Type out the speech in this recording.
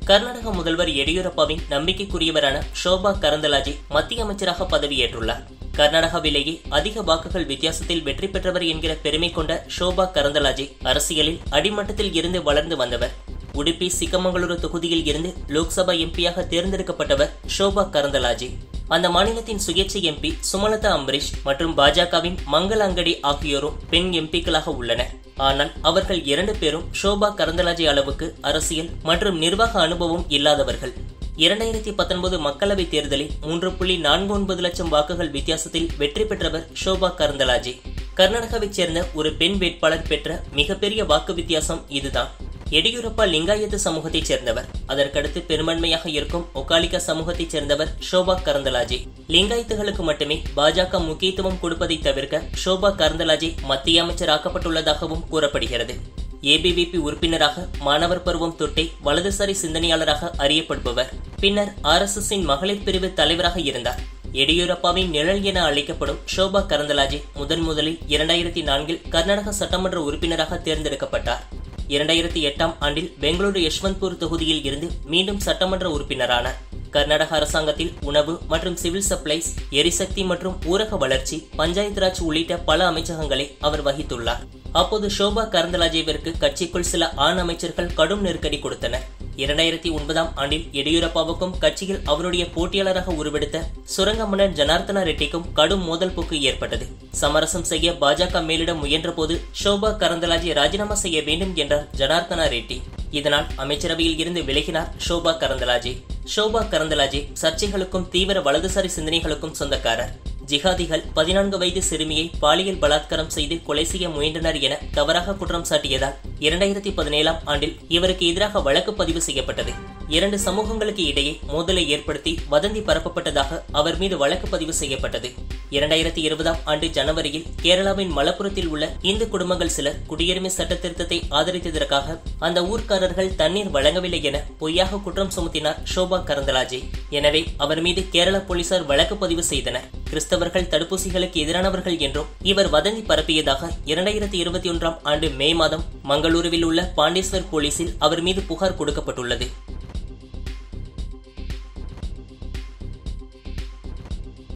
கர்நாடக முதல்வர் எடியூரப்பாவின் நம்பிக்கைக்குரியவரான ஷோபா கரந்தலாஜே மத்திய அமைச்சராக பதவியேற்றுள்ளார் கர்நாடகாவிலேயே அதிக வாக்குகள் வித்தியாசத்தில் வெற்றி பெற்றவர் என்கிற பெருமை கொண்ட ஷோபா கரந்தலாஜே அரசியலில் அடிமட்டத்தில் இருந்து வளர்ந்து வந்தவர் உடுப்பி சிக்கமங்களூரு தொகுதியில் இருந்து லோக்சபா எம்பியாக தேர்ந்தெடுக்கப்பட்டவர் ஷோபா கரந்தலாஜே அந்த மாநிலத்தின் சுயேட்சை எம்பி சுமலதா அம்பரீஷ் மற்றும் பாஜகவின் மங்கள அங்கடி ஆகியோரும் பெண் எம்பிக்களாக உள்ளனர் ஆனால் அவர்கள் இரண்டு பேரும் ஷோபா கரந்தலாஜே அளவுக்கு அரசியல் மற்றும் நிர்வாக அனுபவம் இல்லாதவர்கள் இரண்டாயிரத்தி பத்தொன்பது மக்களவைத் தேர்தலில் மூன்று புள்ளி நான்கு ஒன்பது லட்சம் வாக்குகள் வித்தியாசத்தில் வெற்றி பெற்றவர் ஷோபா கரந்தலாஜே கர்நாடகாவைச் சேர்ந்த ஒரு பெண் வேட்பாளர் பெற்ற மிகப்பெரிய வாக்கு வித்தியாசம் இதுதான் எடியூரப்பா லிங்காயத்து சமூகத்தைச் சேர்ந்தவர் அதற்கடுத்து பெரும்பான்மையாக இருக்கும் ஒகாலிகா சமூகத்தைச் சேர்ந்தவர் ஷோபா கரந்தலாஜே லிங்காயத்துகளுக்கு மட்டுமே பாஜக முக்கியத்துவம் கொடுப்பதை தவிர்க்க ஷோபா கரந்தலாஜே மத்திய அமைச்சராக்கப்பட்டுள்ளதாகவும் கூறப்படுகிறது ஏபிவிபி உறுப்பினராக மாணவர் பருவம் தொட்டே வலதுசாரி சிந்தனையாளராக அறியப்படுபவர் பின்னர் ஆர்எஸ்எஸ்ஸின் மகளிர் பிரிவு தலைவராக இருந்தார் எடியூரப்பாவின் நிழல் என அழைக்கப்படும் ஷோபா கரந்தலாஜே முதன் முதலில் இரண்டாயிரத்தி நான்கில் கர்நாடக சட்டமன்ற உறுப்பினராக தேர்ந்தெடுக்கப்பட்டார் இரண்டாயிரத்தி எட்டாம் ஆண்டில் பெங்களூரு யஷ்வந்த்பூர் தொகுதியில் இருந்து மீண்டும் சட்டமன்ற உறுப்பினரானார் கர்நாடக அரசாங்கத்தில் உணவு மற்றும் சிவில் சப்ளைஸ் எரிசக்தி மற்றும் ஊரக வளர்ச்சி பஞ்சாயத்து ராஜ் உள்ளிட்ட பல அமைச்சகங்களை அவர் வகித்துள்ளார் அப்போது ஷோபா கரந்தலாஜேவிற்கு கட்சிக்குள் சில ஆண் அமைச்சர்கள் கடும் நெருக்கடி கொடுத்தனர் இரண்டாயிரத்தி ஒன்பதாம் ஆண்டில் எடியூரப்பாவுக்கும் கட்சியில் அவருடைய போட்டியாளராக உருவெடுத்த சுரங்க மன்னர் ஜனார்த்தன ரெட்டிக்கும் கடும் மோதல் போக்கு ஏற்பட்டது சமரசம் செய்ய பாஜக மேலிட முயன்றபோது ஷோபா கரந்தலாஜே ராஜினாமா செய்ய வேண்டும் என்றார் ஜனார்த்தனா ரெட்டி இதனால் அமைச்சரவையில் இருந்து விலகினார் ஷோபா கரந்தலாஜே ஷோபா கரந்தலாஜே சர்ச்சைகளுக்கும் தீவிர வலதுசாரி சிந்தனைகளுக்கும் சொந்தக்காரர் ஜிஹாதிகள் பதினான்கு வயது சிறுமியை பாலியல் பலாத்காரம் செய்து கொலை செய்ய முயன்றனர் என தவறாக குற்றம் சாட்டியதால் இரண்டாயிரத்தி பதினேழாம் ஆண்டில் இவருக்கு எதிராக வழக்கு பதிவு செய்யப்பட்டது இரண்டு சமூகங்களுக்கு இடையே மோதலை ஏற்படுத்தி வதந்தி பரப்பப்பட்டதாக அவர் மீது வழக்கு பதிவு செய்யப்பட்டது இரண்டாயிரத்தி இருபதாம் ஆண்டு ஜனவரியில் கேரளாவின் மலப்புரத்தில் உள்ள இந்து குடும்பங்கள் சிலர் குடியுரிமை சட்ட திருத்தத்தை ஆதரித்ததற்காக அந்த ஊர்க்காரர்கள் தண்ணீர் வழங்கவில்லை என பொய்யாக குற்றம் சுமத்தினார் ஷோபா கரந்தலாஜே எனவே அவர் மீது கேரள போலீசார் வழக்கு பதிவு செய்தனர் கிறிஸ்தவர்கள் தடுப்பூசிகளுக்கு எதிரானவர்கள் என்றும் இவர் வதந்தி பரப்பியதாக இரண்டாயிரத்தி இருபத்தி ஒன்றாம் ஆண்டு மே மாதம் மங்களூருவில் உள்ள பாண்டேஸ்வர் போலீசில் அவர் மீது புகார் கொடுக்கப்பட்டுள்ளது